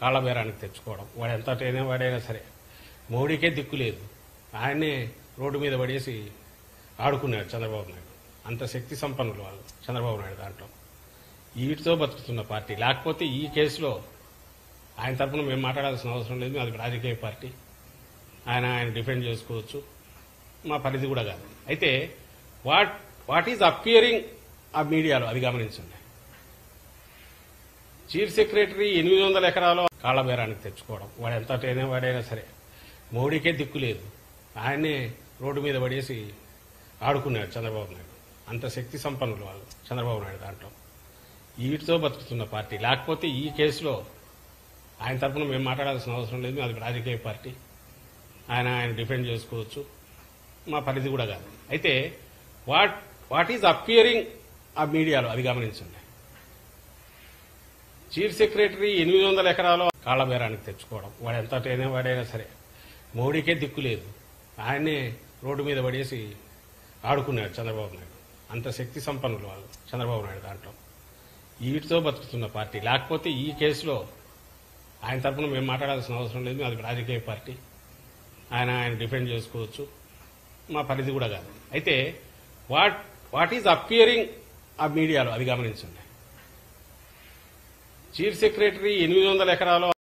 కాళ్ళబేరానికి తెచ్చుకోవడం వాడు ఎంత టైనా వాడైనా సరే మోడీకే దిక్కు లేదు ఆయన్నే రోడ్డు మీద పడేసి ఆడుకున్నాడు చంద్రబాబు నాయుడు అంత శక్తి సంపన్నులు వాళ్ళు చంద్రబాబు నాయుడు దాంట్లో వీటితో బతుకుతున్న పార్టీ లేకపోతే ఈ కేసులో ఆయన తరపున మేము మాట్లాడాల్సిన అవసరం లేదు అది రాజకీయ పార్టీ ఆయన ఆయన డిఫెండ్ చేసుకోవచ్చు మా పరిధి కూడా కాదు అయితే వాట్ వాట్ ఈజ్ అపియరింగ్ ఆ మీడియాలో అది గమనించండి చీఫ్ సెక్రటరీ ఎనిమిది వందల ఎకరాలు కాళ్ళబేరానికి తెచ్చుకోవడం వాడు ఎంత టైనా వాడైనా సరే మోడీకే దిక్కు లేదు ఆయన్నే రోడ్డు మీద పడేసి ఆడుకున్నాడు చంద్రబాబు నాయుడు అంత శక్తి సంపన్నులు వాళ్ళు చంద్రబాబు నాయుడు దాంట్లో వీటితో బతుకుతున్న పార్టీ లేకపోతే ఈ కేసులో ఆయన తరపున మేము మాట్లాడాల్సిన అవసరం లేదు అది రాజకీయ పార్టీ ఆయన ఆయన డిఫెండ్ చేసుకోవచ్చు మా పరిధి కూడా కాదు అయితే వాట్ వాట్ ఈజ్ అపియరింగ్ ఆ మీడియాలో అది గమనించండి చీఫ్ సెక్రటరీ ఎనిమిది వందల ఎకరాలు కాళ్ళబేరానికి తెచ్చుకోవడం వాడు ఎంత టైనా వాడైనా సరే మోడీకే దిక్కు లేదు ఆయన్నే రోడ్డు మీద పడేసి ఆడుకున్నాడు చంద్రబాబు నాయుడు అంత శక్తి సంపన్నులు వాళ్ళు చంద్రబాబు నాయుడు దాంట్లో వీటితో బతుకుతున్న పార్టీ లేకపోతే ఈ కేసులో ఆయన తరపున మేము మాట్లాడాల్సిన అవసరం లేదు అది రాజకీయ పార్టీ ఆయన ఆయన డిఫెండ్ చేసుకోవచ్చు మా పరిధి కూడా కాదు అయితే వాట్ వాట్ ఈజ్ అపియరింగ్ ఆ మీడియాలో అది గమనించండి చీఫ్ సెక్రటరీ ఎనిమిది వందల ఎకరాలు